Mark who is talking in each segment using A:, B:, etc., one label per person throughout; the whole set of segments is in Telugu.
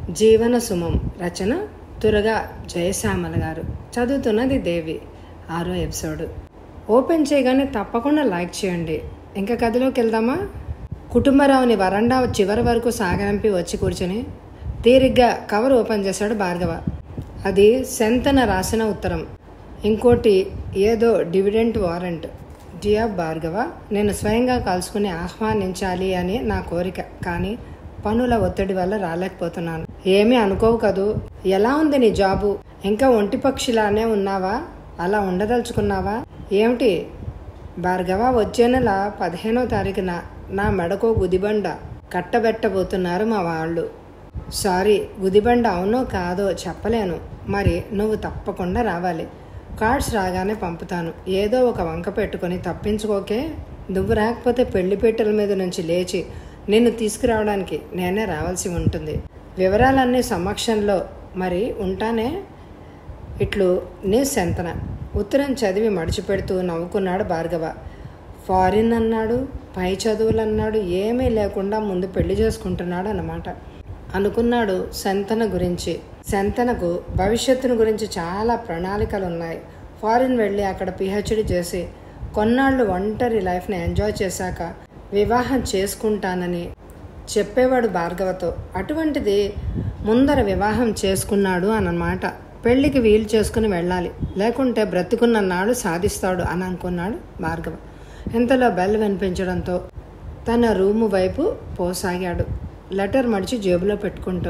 A: జీవన సుమం రచన తురగా జయశ్యామల గారు చదువుతున్నది దేవి ఆరో ఎపిసోడ్ ఓపెన్ చేయగానే తప్పకుండా లైక్ చేయండి ఇంకా కథలోకి వెళ్దామా కుటుంబరావుని వరండా చివరి వరకు సాగనంపి వచ్చి కూర్చొని తీరిగ్గా కవర్ ఓపెన్ చేశాడు భార్గవ అది సెంతన రాసిన ఉత్తరం ఇంకోటి ఏదో డివిడెంట్ వారెంట్ డియర్ భార్గవ నేను స్వయంగా కలుసుకుని ఆహ్వానించాలి అని నా కోరిక కానీ పనుల ఒత్తిడి వల్ల రాలేకపోతున్నాను ఏమీ అనుకోవు కదూ ఎలా ఉంది నీ జాబు ఇంకా ఒంటి పక్షిలానే ఉన్నావా అలా ఉండదలుచుకున్నావా ఏమిటి భార్గవ వచ్చే నెల పదిహేనో తారీఖున నా మెడకో గుదిబండ కట్టబెట్టబోతున్నారు మా వాళ్ళు సారీ గుదిబండ అవునో కాదో చెప్పలేను మరి నువ్వు తప్పకుండా రావాలి కార్డ్స్ రాగానే పంపుతాను ఏదో ఒక వంక పెట్టుకొని తప్పించుకోకే నువ్వు రాకపోతే పెళ్లి పెట్టెల మీద నుంచి లేచి నిన్ను తీసుకురావడానికి నేనే రావాల్సి ఉంటుంది వివరాలన్నీ సమక్షంలో మరి ఉంటానే ఇట్లు నీ సెంతన ఉత్తరం చదివి మడిచిపెడుతూ నవ్వుకున్నాడు భార్గవ ఫారిన్ అన్నాడు పై చదువులు అన్నాడు ఏమీ లేకుండా ముందు పెళ్లి చేసుకుంటున్నాడు అన్నమాట అనుకున్నాడు సెంతన గురించి సెంతనకు భవిష్యత్తును గురించి చాలా ప్రణాళికలు ఉన్నాయి ఫారిన్ వెళ్ళి అక్కడ పిహెచ్డి చేసి కొన్నాళ్ళు ఒంటరి లైఫ్ని ఎంజాయ్ చేశాక వివాహం చేసుకుంటానని చెప్పేవాడు భార్గవతో అటువంటిది ముందర వివాహం చేసుకున్నాడు అన్నమాట పెళ్లికి వీలు చేసుకుని వెళ్ళాలి లేకుంటే బ్రతుకున్న నాడు సాధిస్తాడు అని అనుకున్నాడు భార్గవ ఇంతలో బెల్ వినిపించడంతో తన రూము వైపు పోసాగాడు లెటర్ మడిచి జేబులో పెట్టుకుంటూ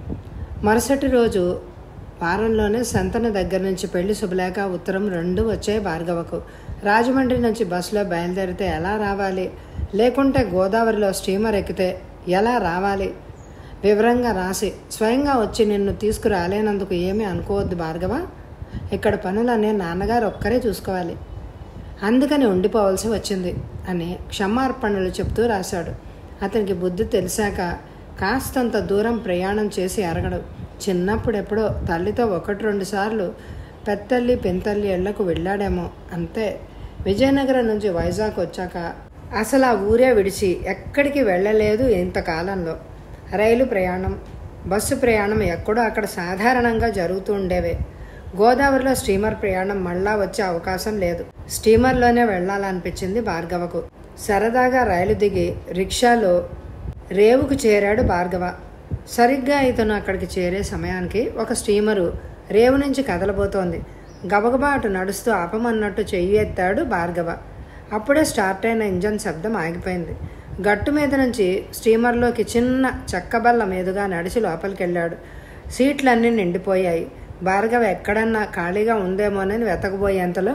A: మరుసటి రోజు వారంలోనే సంతన దగ్గర నుంచి పెళ్లి శుభలేఖ ఉత్తరం రెండు వచ్చాయి భార్గవకు రాజమండ్రి నుంచి బస్సులో బయలుదేరితే ఎలా రావాలి లేకుంటే గోదావరిలో స్టీమర్ ఎక్కితే ఎలా రావాలి వివరంగా రాసి స్వయంగా వచ్చి నిన్ను తీసుకురాలేనందుకు ఏమీ అనుకోవద్దు భార్గవ ఇక్కడ పనులనే నాన్నగారు ఒక్కరే చూసుకోవాలి అందుకని ఉండిపోవాల్సి వచ్చింది అని క్షమార్పణలు చెప్తూ రాశాడు అతనికి బుద్ధి తెలిసాక కాస్తంత దూరం ప్రయాణం చేసి అరగడు చిన్నప్పుడు ఎప్పుడో తల్లితో ఒకటి రెండు సార్లు పెత్తల్లి పెంతల్లి ఇళ్లకు వెళ్ళాడేమో అంతే విజయనగరం నుంచి వైజాగ్ వచ్చాక అసలు ఆ ఊరే విడిచి ఎక్కడికి వెళ్ళలేదు ఇంతకాలంలో రైలు ప్రయాణం బస్సు ప్రయాణం ఎక్కడో అక్కడ సాధారణంగా జరుగుతూ ఉండేవే గోదావరిలో స్టీమర్ ప్రయాణం మళ్ళా వచ్చే అవకాశం లేదు స్టీమర్లోనే వెళ్ళాలనిపించింది భార్గవకు సరదాగా రైలు దిగి రిక్షాలో రేవుకు చేరాడు భార్గవ సరిగ్గా ఇతను అక్కడికి చేరే సమయానికి ఒక స్టీమరు రేవు నుంచి కదలబోతోంది గబగబా అటు నడుస్తూ ఆపమన్నట్టు చెయ్యి ఎత్తాడు భార్గవ అప్పుడే స్టార్ట్ అయిన ఇంజన్ శబ్దం ఆగిపోయింది గట్టు మీద నుంచి స్టీమర్లోకి చిన్న చెక్కబల్ల మీదుగా నడిచి లోపలికి వెళ్ళాడు సీట్లన్నీ నిండిపోయాయి భార్గవ ఎక్కడన్నా ఖాళీగా ఉందేమోనని వెతకబోయేంతలో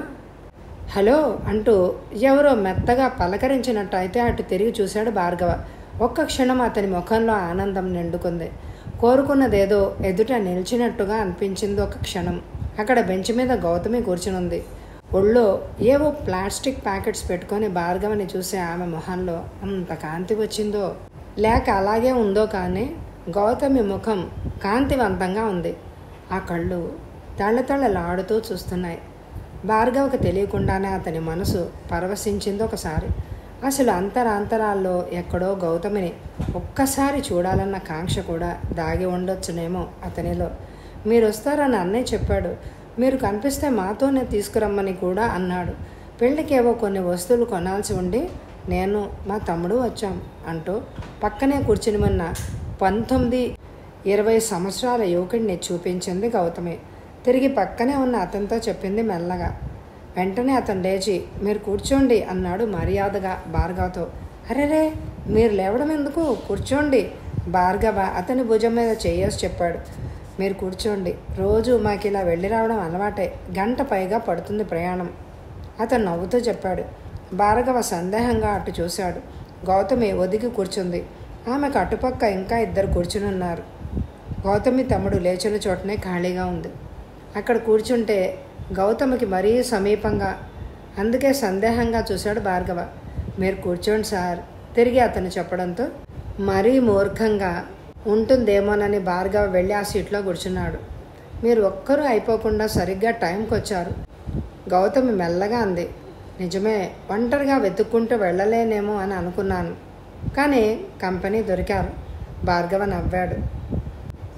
A: హలో అంటూ ఎవరో మెత్తగా పలకరించినట్టు అయితే అటు తిరిగి చూశాడు భార్గవ ఒక్క క్షణం అతని ముఖంలో ఆనందం నిండుకుంది కోరుకున్నదేదో ఎదుట నిలిచినట్టుగా అనిపించింది ఒక క్షణం అక్కడ బెంచ్ మీద గౌతమి కూర్చునుంది ఒళ్ళో ఏవో ప్లాస్టిక్ ప్యాకెట్స్ పెట్టుకొని భార్గవని చూసే ఆమె మొహంలో అంత కాంతి వచ్చిందో లేక అలాగే ఉందో కానీ గౌతమి ముఖం కాంతివంతంగా ఉంది ఆ కళ్ళు తళ్ళతళ్ళలాడుతూ చూస్తున్నాయి భార్గవకు తెలియకుండానే అతని మనసు పరవశించింది ఒకసారి అసలు అంతరాంతరాల్లో ఎక్కడో గౌతమిని ఒక్కసారి చూడాలన్న కాంక్ష కూడా దాగి ఉండొచ్చునేమో అతనిలో మీరు వస్తారని అన్నయ్య చెప్పాడు మీరు కనిపిస్తే మాతోనే తీసుకురమ్మని కూడా అన్నాడు పెళ్ళికేవో కొన్ని వస్తువులు కొనాల్సి ఉండి నేను మా తమ్ముడు వచ్చాం అంటూ పక్కనే కూర్చుని ఉన్న పంతొమ్మిది ఇరవై సంవత్సరాల యువకుడిని చూపించింది గౌతమి తిరిగి పక్కనే ఉన్న అతనితో చెప్పింది మెల్లగా వెంటనే అతను లేచి మీరు కూర్చోండి అన్నాడు మర్యాదగా భార్గవతో అరేరే మీరు లేవడం ఎందుకు కూర్చోండి భార్గవ అతని భుజం మీద చేయేసి చెప్పాడు మీరు కూర్చోండి రోజు మాకు ఇలా వెళ్ళి రావడం అలవాటే గంట పైగా పడుతుంది ప్రయాణం అతను నవ్వుతూ చెప్పాడు భార్గవ సందేహంగా అటు చూశాడు గౌతమి ఒదిగి కూర్చుంది ఆమెకు అటుపక్క ఇంకా ఇద్దరు కూర్చుని ఉన్నారు గౌతమి తమ్ముడు లేచిన చోటనే ఖాళీగా ఉంది అక్కడ కూర్చుంటే గౌతమికి మరీ సమీపంగా అందుకే సందేహంగా చూశాడు భార్గవ మీరు కూర్చోండి సార్ తిరిగి అతను చెప్పడంతో మరీ మూర్ఖంగా ఉంటుందేమోనని భార్గవ వెళ్ళి ఆ సీట్లో కూర్చున్నాడు మీరు ఒక్కరూ అయిపోకుండా సరిగ్గా టైంకి వచ్చారు గౌతమి మెల్లగా అంది నిజమే ఒంటరిగా వెతుక్కుంటూ వెళ్ళలేనేమో అని అనుకున్నాను కానీ కంపెనీ దొరికారు భార్గవ నవ్వాడు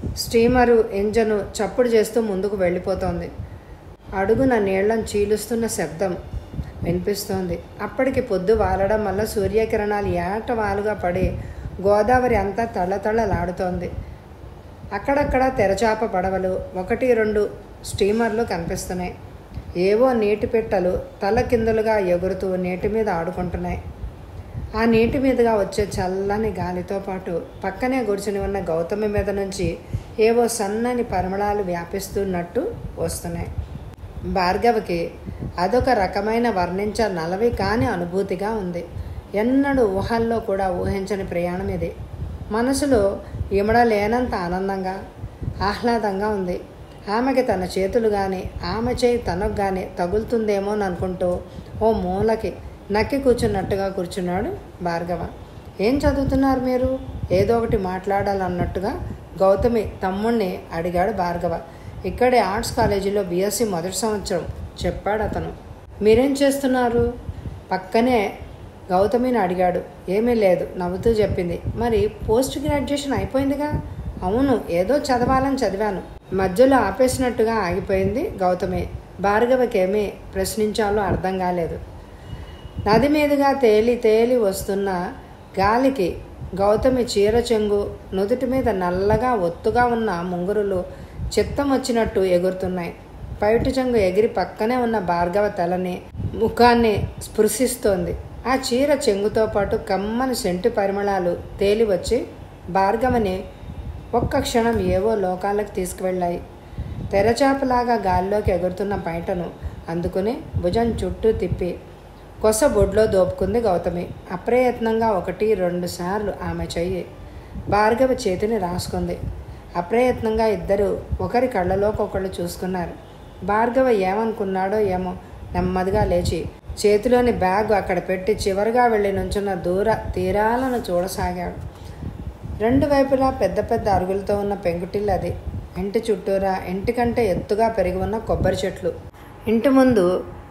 A: స్టీమరు ఇంజను చప్పుడు చేస్తూ ముందుకు వెళ్ళిపోతోంది అడుగున నీళ్లను చీలుస్తున్న శబ్దం వినిపిస్తోంది అప్పటికి పొద్దు వాలడం వల్ల సూర్యకిరణాలు ఏటవాలుగా పడి గోదావరి అంతా తళ్ళతళ్ళలాడుతోంది అక్కడక్కడ తెరచాప పడవలు ఒకటి రెండు స్టీమర్లు కనిపిస్తున్నాయి ఏవో నీటి పెట్టలు తల కిందలుగా ఎగురుతూ నీటి మీద ఆడుకుంటున్నాయి ఆ నీటి మీదుగా వచ్చే చల్లని గాలితో పాటు పక్కనే కూర్చుని ఉన్న గౌతమి మీద నుంచి ఏవో సన్నని పరిమళాలు వ్యాపిస్తున్నట్టు వస్తున్నాయి భార్గవికి అదొక రకమైన వర్ణించ నలవి కాని అనుభూతిగా ఉంది ఎన్నడూ ఊహల్లో కూడా ఊహించని ప్రయాణం ఇది మనసులో ఇమడ లేనంత ఆనందంగా ఆహ్లాదంగా ఉంది ఆమెకి తన చేతులు కానీ ఆమె చేయి తనకు కానీ తగులుతుందేమోననుకుంటూ ఓ మూలకి నక్కి కూర్చున్నట్టుగా కూర్చున్నాడు భార్గవ ఏం చదువుతున్నారు మీరు ఏదో ఒకటి మాట్లాడాలన్నట్టుగా గౌతమి తమ్ముణ్ణి అడిగాడు భార్గవ ఇక్కడే ఆర్ట్స్ కాలేజీలో బీఎస్సీ మొదటి సంవత్సరం చెప్పాడు అతను మీరేం చేస్తున్నారు పక్కనే గౌతమిని అడిగాడు ఏమీ లేదు నవ్వుతూ చెప్పింది మరి పోస్ట్ గ్రాడ్యుయేషన్ అయిపోయిందిగా అవును ఏదో చదవాలని చదివాను మధ్యలో ఆపేసినట్టుగా ఆగిపోయింది గౌతమి భార్గవకేమీ ప్రశ్నించాలో అర్థం కాలేదు నది మీదుగా తేలి తేలి వస్తున్న గాలికి గౌతమి చీర చెంగు నుదుటి మీద నల్లగా ఒత్తుగా ఉన్న ముంగురులు చిత్తం వచ్చినట్టు ఎగురుతున్నాయి పైటి చెంగు ఎగిరి పక్కనే ఉన్న భార్గవ తలని ముఖాన్ని స్పృశిస్తోంది ఆ చీర చెంగుతో పాటు కమ్మని సెంటు పరిమళాలు తేలి వచ్చి భార్గవని ఒక్క క్షణం ఏవో లోకాలకు తీసుకువెళ్ళాయి తెరచాపలాగా గాల్లోకి ఎగురుతున్న పైటను అందుకుని భుజం చుట్టూ తిప్పి కొస బొడ్లో దోపుకుంది గౌతమి అప్రయత్నంగా ఒకటి రెండు సార్లు ఆమె చెయ్యి భార్గవ చేతిని రాసుకుంది అప్రయత్నంగా ఇద్దరు ఒకరి కళ్ళలోకి ఒకళ్ళు చూసుకున్నారు భార్గవ ఏమనుకున్నాడో ఏమో నెమ్మదిగా లేచి చేతిలోని బ్యాగ్ అక్కడ పెట్టి చివరిగా వెళ్ళి నుంచున్న దూర తీరాలను చూడసాగాడు రెండు వైపులా పెద్ద పెద్ద అరుగులతో ఉన్న పెంకుటిల్లు అది ఇంటి చుట్టూరా ఇంటి కంటే ఎత్తుగా పెరిగి ఉన్న కొబ్బరి చెట్లు ఇంటి ముందు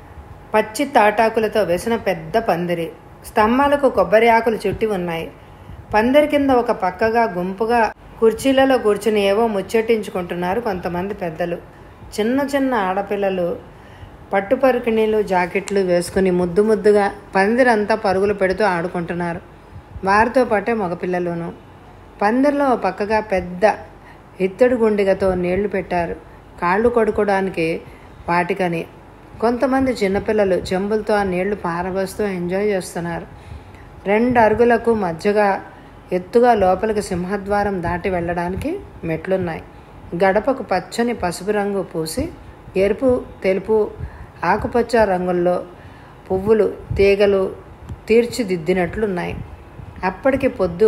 A: పచ్చి తాటాకులతో వేసిన పెద్ద పందిరి స్తంభాలకు కొబ్బరి ఆకులు చుట్టి ఉన్నాయి పందిరి కింద ఒక పక్కగా గుంపుగా కుర్చీలలో కూర్చుని ఏవో ముచ్చటించుకుంటున్నారు కొంతమంది పెద్దలు చిన్న చిన్న ఆడపిల్లలు పట్టుపరుకిణీలు జాకెట్లు వేసుకుని ముద్దు ముద్దుగా పందిరంతా పరుగులు పెడుతూ ఆడుకుంటున్నారు వారితో పాటే మగపిల్లలును పందిరిలో ఓ పక్కగా పెద్ద ఇత్తడి గుండిగతో నీళ్లు పెట్టారు కాళ్ళు కొడుకోవడానికి వాటికని కొంతమంది చిన్నపిల్లలు చెంబులతో ఆ నీళ్లు పారబోస్తూ ఎంజాయ్ చేస్తున్నారు రెండు అరుగులకు మధ్యగా ఎత్తుగా లోపలికి సింహద్వారం దాటి వెళ్ళడానికి మెట్లున్నాయి గడపకు పచ్చని పసుపు రంగు పూసి ఎరుపు తెలుపు ఆకుపచ్చ రంగుల్లో పువ్వులు తీగలు తీర్చిదిద్దినట్లున్నాయి అప్పటికి పొద్దు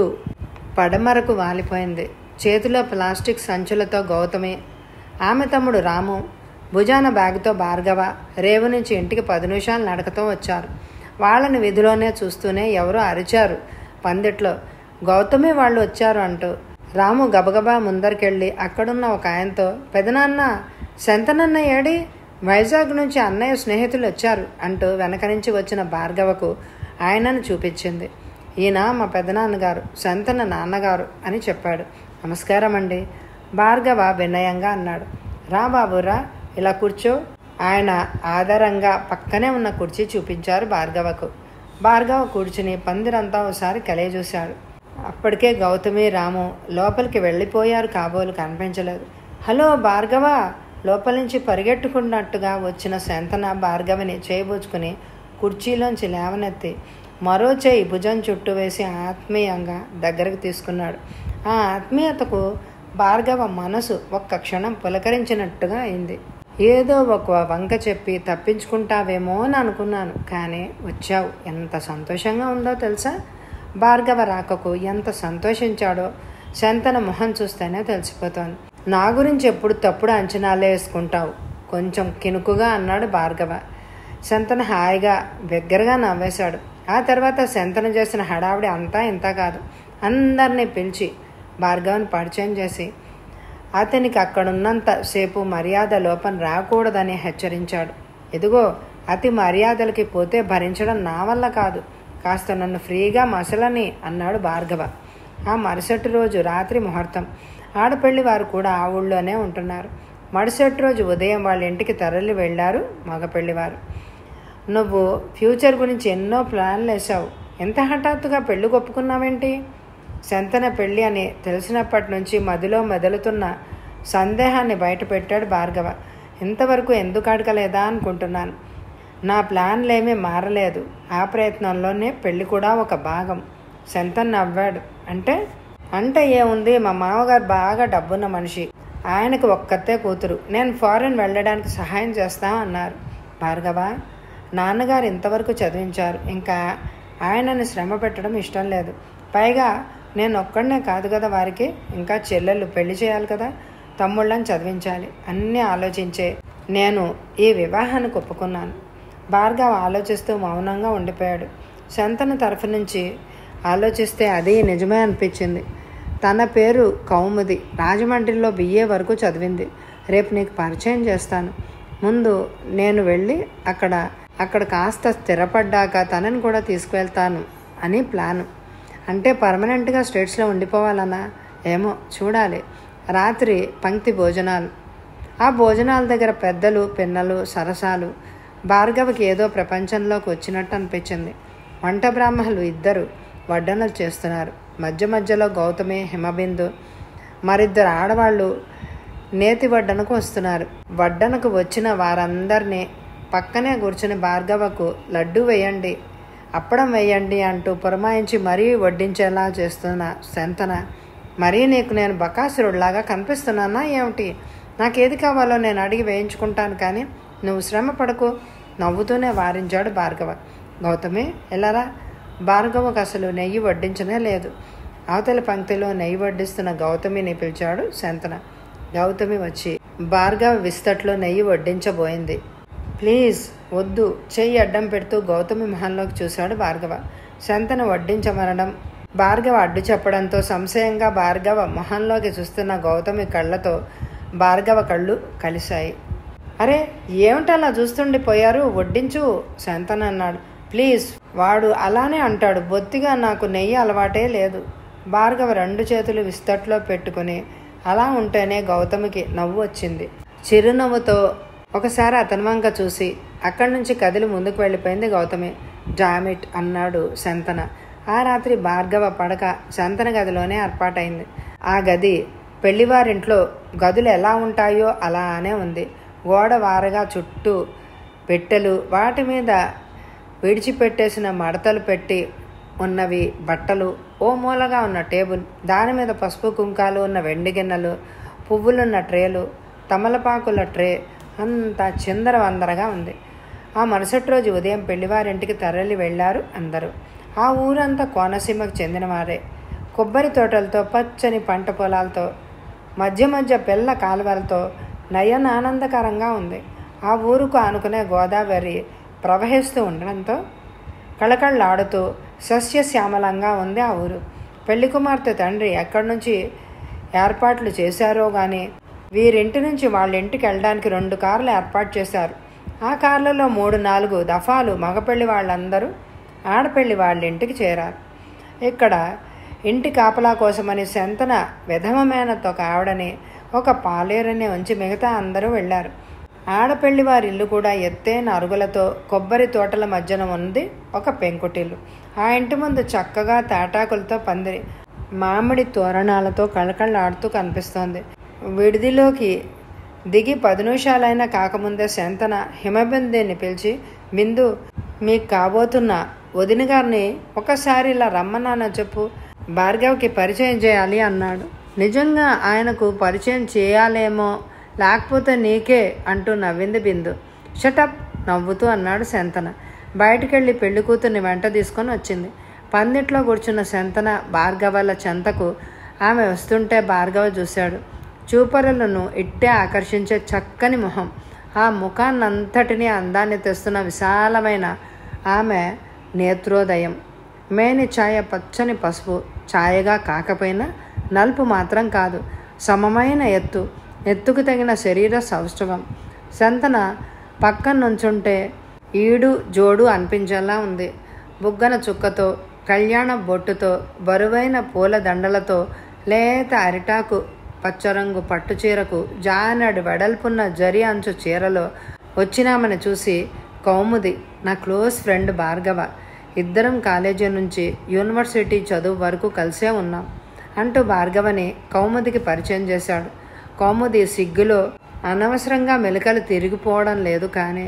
A: పడమరకు వాలిపోయింది చేతిలో ప్లాస్టిక్ సంచులతో గౌతమి ఆమె తమ్ముడు రాము భుజాన బ్యాగుతో భార్గవ రేవు నుంచి ఇంటికి పది నిమిషాలు నడకతో వచ్చారు వాళ్ళని విధిలోనే చూస్తూనే ఎవరో అరిచారు పందిట్లో గౌతమి వాళ్ళు వచ్చారు అంటూ రాము గబగబా ముందరికెళ్ళి అక్కడున్న ఒక ఆయనతో పెదనాన్న శంతనన్న ఏడి వైజాగ్ నుంచి అన్నయ్య స్నేహితులు వచ్చారు అంటూ వెనక నుంచి వచ్చిన భార్గవకు ఆయనను చూపించింది ఈయన మా పెదనాన్నగారు శంతన నాన్నగారు అని చెప్పాడు నమస్కారం అండి భార్గవ వినయంగా అన్నాడు రా బాబురా ఇలా కూర్చో ఆయన ఆధారంగా పక్కనే ఉన్న కుర్చీ చూపించారు భార్గవకు భార్గవ కూర్చుని పందిరంతా ఒకసారి కలే చూశాడు అప్పటికే గౌతమి రాము లోపలికి వెళ్ళిపోయారు కాబోలు కనిపించలేదు హలో భార్గవ లోపల నుంచి పరిగెట్టుకున్నట్టుగా వచ్చిన శంతన భార్గవిని చేయబుచ్చుకుని కుర్చీలోంచి లేవనెత్తి మరో చేయి భుజం చుట్టూ వేసి ఆత్మీయంగా దగ్గరకు తీసుకున్నాడు ఆ ఆత్మీయతకు భార్గవ మనసు ఒక్క క్షణం పులకరించినట్టుగా అయింది ఏదో ఒక వంక చెప్పి తప్పించుకుంటావేమో అని అనుకున్నాను కానీ వచ్చావు ఎంత సంతోషంగా ఉందో తెలుసా భార్గవ రాకకు ఎంత సంతోషించాడో శంతన మొహం చూస్తేనే తెలిసిపోతోంది నా గురించి ఎప్పుడు తప్పుడు అంచనాలే వేసుకుంటావు కొంచెం కినుకుగా అన్నాడు భార్గవ శంతన హాయిగా దగ్గరగా నవ్వేశాడు ఆ తర్వాత శంతన చేసిన హడావిడి అంతా ఇంత కాదు అందరినీ పిలిచి భార్గవని పరిచయం చేసి అతనికి అక్కడున్నంత సేపు మర్యాద లోపం రాకూడదని హెచ్చరించాడు ఇదిగో అతి మర్యాదలకి పోతే భరించడం నా వల్ల కాదు కాస్త నన్ను ఫ్రీగా మసలని అన్నాడు భార్గవ ఆ మరుసటి రోజు రాత్రి ముహూర్తం ఆడపెళ్లి వారు కూడా ఆ ఊళ్ళోనే ఉంటున్నారు మరుసటి రోజు ఉదయం వాళ్ళ ఇంటికి తరలి వెళ్ళారు మగపెళ్లివారు నువ్వు ఫ్యూచర్ గురించి ఎన్నో ప్లాన్లు వేసావు ఎంత హఠాత్తుగా పెళ్లి ఒప్పుకున్నావేంటి శంతన పెళ్ళి అని తెలిసినప్పటి నుంచి మదిలో మెదలుతున్న సందేహాన్ని బయటపెట్టాడు భార్గవ ఇంతవరకు ఎందుకు అడగలేదా అనుకుంటున్నాను నా ప్లాన్లేమీ మారలేదు ఆ ప్రయత్నంలోనే పెళ్లి కూడా ఒక భాగం శంతన్ నవ్వాడు అంటే అంటే ఏముంది మా మామగారు బాగా డబ్బున్న మనిషి ఆయనకు ఒక్కతే కూతురు నేను ఫారెన్ వెళ్ళడానికి సహాయం చేస్తా అన్నారు భార్గవ నాన్నగారు ఇంతవరకు చదివించారు ఇంకా ఆయనని శ్రమ పెట్టడం ఇష్టం లేదు పైగా నేను ఒక్కడనే కాదు కదా వారికి ఇంకా చెల్లెళ్ళు పెళ్లి చేయాలి కదా తమ్ముళ్ళని చదివించాలి అన్నీ ఆలోచించే నేను ఈ వివాహానికి ఒప్పుకున్నాను భార్గవ్ ఆలోచిస్తూ మౌనంగా ఉండిపోయాడు శంతన తరఫు నుంచి ఆలోచిస్తే అది నిజమే అనిపించింది తన పేరు కౌముది రాజమండ్రిలో బిఏ వరకు చదివింది రేపు నీకు పరిచయం చేస్తాను ముందు నేను వెళ్ళి అక్కడ అక్కడ కాస్త స్థిరపడ్డాక తనని కూడా తీసుకువెళ్తాను అని ప్లాను అంటే పర్మనెంట్గా స్టేట్స్లో ఉండిపోవాలన్నా ఏమో చూడాలి రాత్రి పంక్తి భోజనాలు ఆ భోజనాల దగ్గర పెద్దలు పిన్నలు సరసాలు భార్గవికి ఏదో ప్రపంచంలోకి వచ్చినట్టు అనిపించింది వంట బ్రాహ్మణులు ఇద్దరు వడ్డనలు చేస్తున్నారు మధ్య మధ్యలో గౌతమి హిమబిందు మరిద్దరు ఆడవాళ్ళు నేతి వడ్డనకు వస్తున్నారు వడ్డనకు వచ్చిన వారందరినీ పక్కనే కూర్చుని భార్గవకు లడ్డు వేయండి అప్పడం వేయండి అంటూ పురమాయించి మరీ వడ్డించేలా చేస్తున్న శంతన మరీ నీకు నేను బకాసురుడిలాగా కనిపిస్తున్నానా ఏమిటి నాకేది కావాలో నేను అడిగి వేయించుకుంటాను కానీ నువ్వు శ్రమ పడకు నవ్వుతూనే వారించాడు భార్గవ గౌతమి ఎలారా భార్గవకు అసలు నెయ్యి వడ్డించనే లేదు అవతల పంక్తిలో నెయ్యి వడ్డిస్తున్న గౌతమిని పిలిచాడు శంతన గౌతమి వచ్చి భార్గవ విస్తట్లో నెయ్యి వడ్డించబోయింది ప్లీజ్ వద్దు చెయ్యి అడ్డం పెడుతూ గౌతమి మొహంలోకి చూశాడు భార్గవ శంతన వడ్డించమనడం భార్గవ అడ్డు చెప్పడంతో సంశయంగా భార్గవ మొహంలోకి చూస్తున్న గౌతమి కళ్ళతో భార్గవ కళ్ళు కలిశాయి అరే ఏమిటలా చూస్తుండిపోయారు వడ్డించు శంతన అన్నాడు ప్లీజ్ వాడు అలానే అంటాడు బొత్తిగా నాకు నెయ్యి అలవాటే లేదు భార్గవ రెండు చేతులు విస్తట్లో పెట్టుకుని అలా ఉంటేనే గౌతమికి నవ్వు వచ్చింది చిరునవ్వుతో ఒకసారి అతని వంక చూసి అక్కడి నుంచి కదిలి ముందుకు వెళ్ళిపోయింది గౌతమి జామిట్ అన్నాడు శంతన ఆ రాత్రి భార్గవ పడక శంతన గదిలోనే ఏర్పాటైంది ఆ గది పెళ్లివారింట్లో గదులు ఎలా ఉంటాయో అలానే ఉంది గోడ వారగా చుట్టూ పెట్టెలు వాటి మీద విడిచిపెట్టేసిన మడతలు పెట్టి ఉన్నవి బట్టలు ఓ మూలగా ఉన్న టేబుల్ దాని మీద పసుపు కుంకాలు ఉన్న వెండి గిన్నెలు పువ్వులున్న ట్రేలు తమలపాకుల ట్రే అంతా చిందర వందరగా ఉంది ఆ మరుసటి రోజు ఉదయం పెళ్లివారింటికి తరలి వెళ్ళారు అందరూ ఆ ఊరంతా కోనసీమకు చెందినవారే కొబ్బరి తోటలతో పచ్చని పంట పొలాలతో మధ్య మధ్య పిల్ల కాలువలతో నయనానందకరంగా ఉంది ఆ ఊరుకు ఆనుకునే గోదావరి ప్రవహిస్తూ ఉండడంతో కళకళలాడుతూ సస్యశ్యామలంగా ఉంది ఆ ఊరు పెళ్లి కుమార్తె తండ్రి ఎక్కడి నుంచి ఏర్పాట్లు చేశారో గాని వీరింటి నుంచి వాళ్ళ ఇంటికి వెళ్ళడానికి రెండు కార్లు ఏర్పాటు చేశారు ఆ కార్లలో మూడు నాలుగు దఫాలు మగపెళ్లి వాళ్ళందరూ ఆడపెళ్లి వాళ్ళ ఇంటికి చేరారు ఇక్కడ ఇంటి కాపలా కోసమని శంతన విధమమేనతో ఒక ఆవిడని ఒక పాలేరని ఉంచి మిగతా అందరూ వెళ్ళారు ఆడపెళ్లి వారి ఇల్లు కూడా ఎత్తైన అరుగులతో కొబ్బరి తోటల మధ్యన ఉంది ఒక పెంకుటిల్లు ఆ ఇంటి ముందు చక్కగా తాటాకులతో పందిరి మామిడి తోరణాలతో కళకళలాడుతూ కనిపిస్తోంది విడిదిలోకి దిగి పది నిమిషాలైనా కాకముందే శంతన హిమబిందుని పిలిచి బిందు మీకు కాబోతున్న వదిన గారిని ఒకసారి ఇలా రమ్మన్నానో చెప్పు భార్గవ్కి పరిచయం చేయాలి అన్నాడు నిజంగా ఆయనకు పరిచయం చేయాలేమో లేకపోతే నీకే అంటూ నవ్వింది బిందు షటప్ నవ్వుతూ అన్నాడు శంతన బయటికెళ్ళి పెళ్లి కూతుర్ని వెంట తీసుకొని వచ్చింది పందిట్లో కూర్చున్న శంతన భార్గవల చెంతకు ఆమె వస్తుంటే భార్గవ చూశాడు చూపరులను ఇట్టే ఆకర్షించే చక్కని మొహం ఆ ముఖాన్నంతటినీ అందాన్ని తెస్తున్న విశాలమైన ఆమె నేత్రోదయం మేని ఛాయ పచ్చని పసుపు ఛాయగా కాకపోయినా నలుపు మాత్రం కాదు సమమైన ఎత్తు ఎత్తుకు తగిన శరీర సౌష్ఠవం సంతన పక్కన నుంచుంటే ఈడు జోడు అనిపించేలా ఉంది బుగ్గన చుక్కతో కళ్యాణ బొట్టుతో బరువైన పూల దండలతో లేత అరిటాకు పచ్చరంగు పట్టు చీరకు జానడు వెడల్పున్న జరి అంచు చీరలో వచ్చినామని చూసి కౌముది నా క్లోజ్ ఫ్రెండ్ భార్గవ ఇద్దరం కాలేజీ నుంచి యూనివర్సిటీ చదువు వరకు కలిసే ఉన్నాం అంటూ భార్గవని కౌముదికి పరిచయం చేశాడు కౌముది సిగ్గులో అనవసరంగా మెలికలు తిరిగిపోవడం లేదు కానీ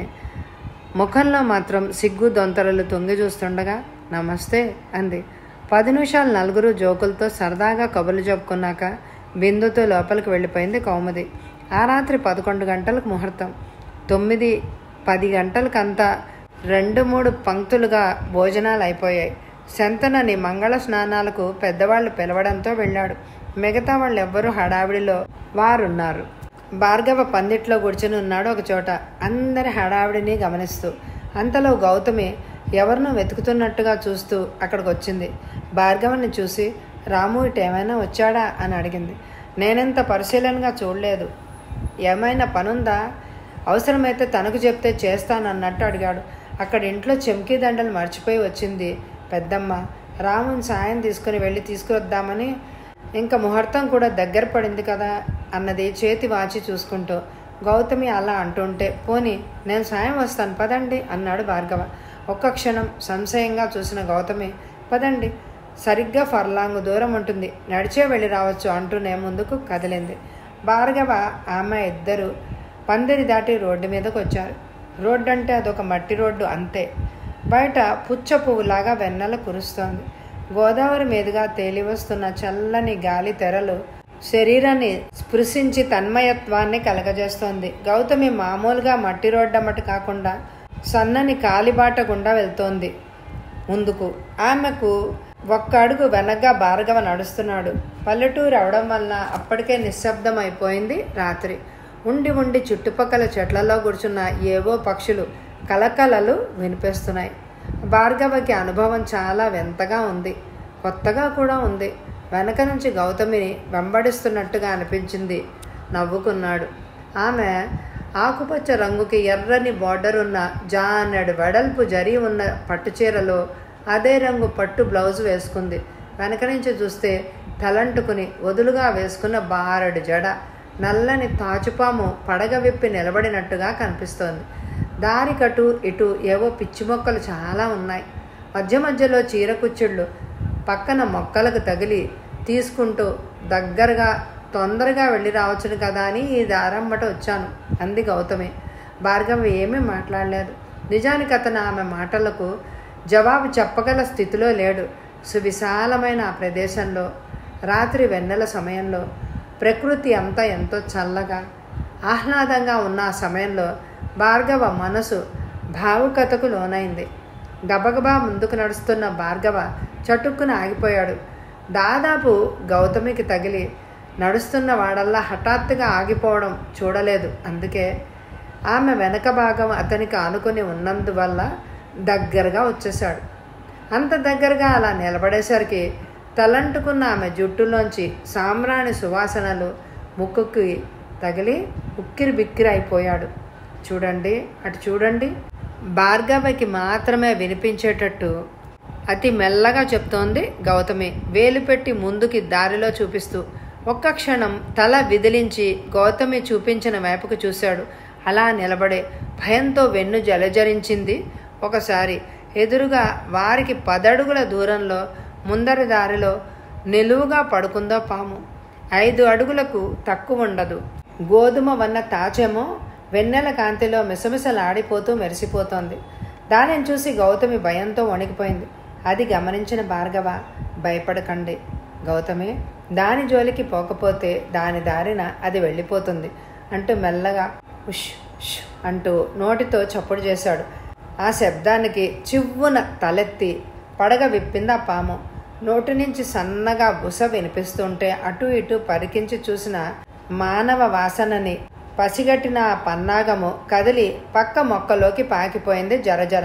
A: ముఖంలో మాత్రం సిగ్గు దొంతరలు తొంగి చూస్తుండగా నమస్తే అంది పది నిమిషాలు నలుగురు జోకులతో సరదాగా కబుర్లు చెప్పుకున్నాక బిందుతో లోపలికి వెళ్ళిపోయింది కౌముది ఆ రాత్రి పదకొండు గంటలకు ముహూర్తం తొమ్మిది పది గంటలకంతా రెండు మూడు పంక్తులుగా భోజనాలు అయిపోయాయి శంతనని మంగళ స్నానాలకు పెద్దవాళ్ళు పిలవడంతో వెళ్ళాడు మిగతా వాళ్ళు ఎవ్వరూ హడావిడిలో వారున్నారు భార్గవ పందిట్లో కూర్చుని ఉన్నాడు ఒక చోట అందరి హడావిడిని గమనిస్తూ అంతలో గౌతమి ఎవరినో వెతుకుతున్నట్టుగా చూస్తూ అక్కడికి వచ్చింది భార్గవని చూసి రాము ఇటు ఏమైనా వచ్చాడా అని అడిగింది నేనెంత పరిశీలనగా చూడలేదు ఏమైనా పనుందా అవసరమైతే తనకు చెప్తే చేస్తానన్నట్టు అడిగాడు అక్కడ ఇంట్లో చెంకీ దండలు మర్చిపోయి వచ్చింది పెద్దమ్మ రాముని సాయం తీసుకుని వెళ్ళి తీసుకువద్దామని ఇంకా ముహూర్తం కూడా దగ్గర పడింది కదా అన్నది చేతి వాచి చూసుకుంటూ గౌతమి అలా అంటుంటే పోని నేను సాయం వస్తాను పదండి అన్నాడు భార్గవ ఒక్క క్షణం సంశయంగా చూసిన గౌతమి పదండి సరిగ్గా ఫర్లాంగ్ దూరం ఉంటుంది నడిచే వెళ్ళి రావచ్చు అంటూనే ముందుకు కదిలింది భార్గవ ఆమె ఇద్దరు పందిరి దాటి రోడ్డు మీదకు వచ్చారు రోడ్డు అంటే అదొక మట్టి రోడ్డు అంతే బయట పుచ్చ పువ్వులాగా వెన్నెల కురుస్తోంది గోదావరి మీదుగా తేలి వస్తున్న చల్లని గాలి తెరలు శరీరాన్ని స్పృశించి తన్మయత్వాన్ని కలగజేస్తోంది గౌతమి మామూలుగా మట్టి రోడ్డమ్మటి కాకుండా సన్నని కాలిబాట గుండా వెళ్తోంది ముందుకు ఆమెకు ఒక్క అడుగు వెనగ్గా భార్గవ నడుస్తున్నాడు పల్లెటూరు అవడం వలన అప్పటికే నిశ్శబ్దం అయిపోయింది రాత్రి ఉండి ఉండి చుట్టుపక్కల చెట్లలో కూర్చున్న ఏవో పక్షులు కలకలలు వినిపిస్తున్నాయి భార్గవకి అనుభవం చాలా వింతగా ఉంది కొత్తగా కూడా ఉంది వెనక నుంచి గౌతమిని వెంబడిస్తున్నట్టుగా అనిపించింది నవ్వుకున్నాడు ఆమె ఆకుపచ్చ రంగుకి ఎర్రని బార్డర్ ఉన్న జానెడు వెడల్పు జరి ఉన్న పట్టుచీరలో అదే రంగు పట్టు బ్లౌజ్ వేసుకుంది వెనక నుంచి చూస్తే తలంటుకుని వదులుగా వేసుకున్న బారడు జడ నల్లని తాచుపాము పడగ విప్పి నిలబడినట్టుగా కనిపిస్తోంది దారి కటు ఇటు ఏవో పిచ్చి మొక్కలు చాలా ఉన్నాయి మధ్య మధ్యలో చీర కుచ్చుళ్ళు పక్కన మొక్కలకు తగిలి తీసుకుంటూ దగ్గరగా తొందరగా వెళ్ళి రావచ్చును కదా అని ఈ దారంబట వచ్చాను అంది గౌతమి భార్గవ ఏమీ మాట్లాడలేదు నిజానికి అతను ఆమె మాటలకు జవాబు చెప్పగల స్థితిలో లేడు సువిశాలమైన ఆ ప్రదేశంలో రాత్రి వెన్నెల సమయంలో ప్రకృతి అంతా ఎంతో చల్లగా ఆహ్లాదంగా ఉన్న ఆ సమయంలో భార్గవ మనసు భావుకతకు లోనైంది గబగబా ముందుకు నడుస్తున్న భార్గవ చటుక్కున ఆగిపోయాడు దాదాపు గౌతమికి తగిలి నడుస్తున్న వాడల్లా హఠాత్తుగా ఆగిపోవడం చూడలేదు అందుకే ఆమె వెనక భాగం అతనికి ఆనుకొని ఉన్నందువల్ల దగ్గరగా వచ్చేశాడు అంత దగ్గరగా అలా నిలబడేసరికి తలంటుకున్న ఆమె జుట్టులోంచి సామ్రాణి సువాసనలు ముక్కుకి తగిలి ఉక్కిరి బిక్కిరి అయిపోయాడు చూడండి అటు చూడండి భార్గవకి మాత్రమే వినిపించేటట్టు అతి మెల్లగా చెప్తోంది గౌతమి వేలు పెట్టి ముందుకి దారిలో చూపిస్తూ ఒక్క క్షణం తల విదిలించి గౌతమి చూపించిన వైపుకు చూశాడు అలా నిలబడే భయంతో వెన్ను జలజరించింది ఒకసారి ఎదురుగా వారికి పదడుగుల దూరంలో ముందరి దారిలో నిలువుగా పడుకుందో పాము ఐదు అడుగులకు తక్కువ ఉండదు గోధుమ వన్న తాచేమో వెన్నెల కాంతిలో మిసమిసలాడిపోతూ మెరిసిపోతోంది దానిని చూసి గౌతమి భయంతో వణికిపోయింది అది గమనించిన భార్గవ భయపడకండి గౌతమి దాని జోలికి పోకపోతే దాని దారిన అది వెళ్ళిపోతుంది అంటూ మెల్లగా ఉష్ ఉష్ అంటూ నోటితో చప్పుడు చేశాడు ఆ శబ్దానికి చివ్వున తలెత్తి పడగ విప్పింది ఆ పాము నోటి నుంచి సన్నగా బుస వినిపిస్తుంటే అటు ఇటు పరికించి చూసిన మానవ వాసనని పసిగట్టిన ఆ పన్నాగము కదిలి పక్క మొక్కలోకి పాకిపోయింది జరజర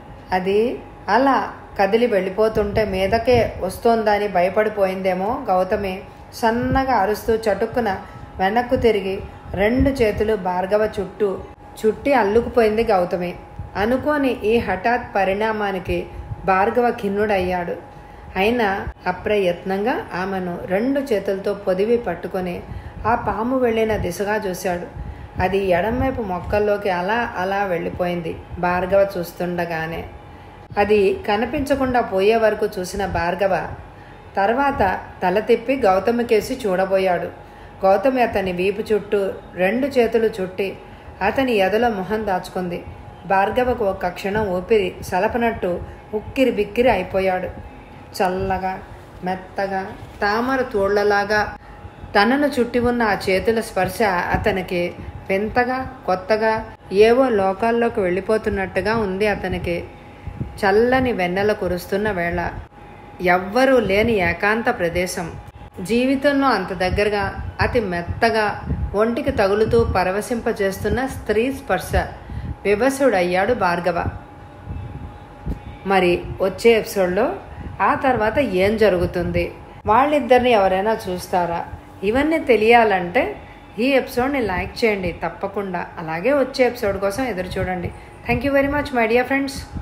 A: అది అలా కదిలి వెళ్ళిపోతుంటే మీదకే వస్తోందని భయపడిపోయిందేమో గౌతమి సన్నగా అరుస్తూ చటుక్కున వెనక్కు తిరిగి రెండు చేతులు భార్గవ చుట్టూ చుట్టి అల్లుకుపోయింది గౌతమి అనుకోని ఈ హఠాత్ పరిణామానికి భార్గవ ఖిన్నుడయ్యాడు అయినా అప్రయత్నంగా ఆమెను రెండు చేతులతో పొదివి పట్టుకొని ఆ పాము వెళ్ళిన దిశగా చూశాడు అది ఎడంవైపు మొక్కల్లోకి అలా అలా వెళ్ళిపోయింది భార్గవ చూస్తుండగానే అది కనిపించకుండా పోయే వరకు చూసిన భార్గవ తర్వాత తల తిప్పి గౌతమి కేసి చూడబోయాడు గౌతమి అతని వీపు చుట్టూ రెండు చేతులు చుట్టి అతని ఎదలో మొహం దాచుకుంది భార్గవకు ఒక క్షణం ఊపిరి సలపనట్టు ఉక్కిరి బిక్కిరి అయిపోయాడు చల్లగా మెత్తగా తామర తోళ్లలాగా తనను చుట్టి ఉన్న ఆ చేతుల స్పర్శ అతనికి వింతగా కొత్తగా ఏవో లోకాల్లోకి వెళ్ళిపోతున్నట్టుగా ఉంది అతనికి చల్లని వెన్నెల కురుస్తున్న వేళ ఎవ్వరూ లేని ఏకాంత ప్రదేశం జీవితంలో అంత దగ్గరగా అతి మెత్తగా ఒంటికి తగులుతూ పరవశింపజేస్తున్న స్త్రీ స్పర్శ వివసుడయ్యాడు భార్గవ మరి వచ్చే ఎపిసోడ్లో ఆ తర్వాత ఏం జరుగుతుంది వాళ్ళిద్దరిని ఎవరైనా చూస్తారా ఇవన్నీ తెలియాలంటే ఈ ఎపిసోడ్ని లైక్ చేయండి తప్పకుండా అలాగే వచ్చే ఎపిసోడ్ కోసం ఎదురు చూడండి thank you very much my dear friends